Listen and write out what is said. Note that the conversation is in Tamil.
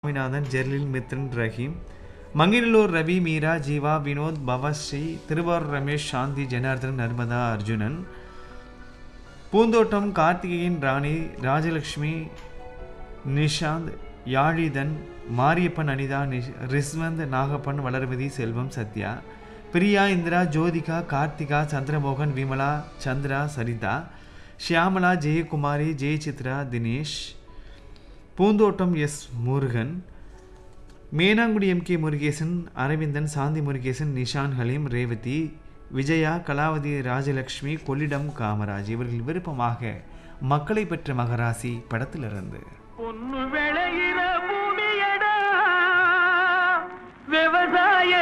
சுவாமிநாதன் ஜெர்லின் மித்ரன் ரஹீம் மங்கிலூர் ரவி மீரா ஜீவா வினோத் பவஸ்ரீ திருவாரூர் ரமேஷ் சாந்தி ஜனார்தன் நர்மதா அர்ஜுனன் பூந்தோட்டம் கார்த்திகேயன் ராணி ராஜலக்ஷ்மி நிஷாந்த் யாழிதன் மாரியப்பன் அனிதா நிஷ் ரிஸ்வந்த் நாகப்பன் வளர்மதி செல்வம் சத்யா பிரியா இந்திரா ஜோதிகா கார்த்திகா சந்திரமோகன் விமலா சந்திரா சரிதா Shyamala Jeyakumari Jayachitra Dinesh Poonthottam S Murugan Menangudi M K Murugesan Aravindan Shanthi Murugesan Nishan Haleem Revathi Vijaya Kalavathi Rajalakshmi Kollidam Kamaraj இவர்கள் விருப்பமாக மக்களை பெற்ற மகராசி படத்திலிருந்து பொண்ணு விளையிற பூமியடா விவசாய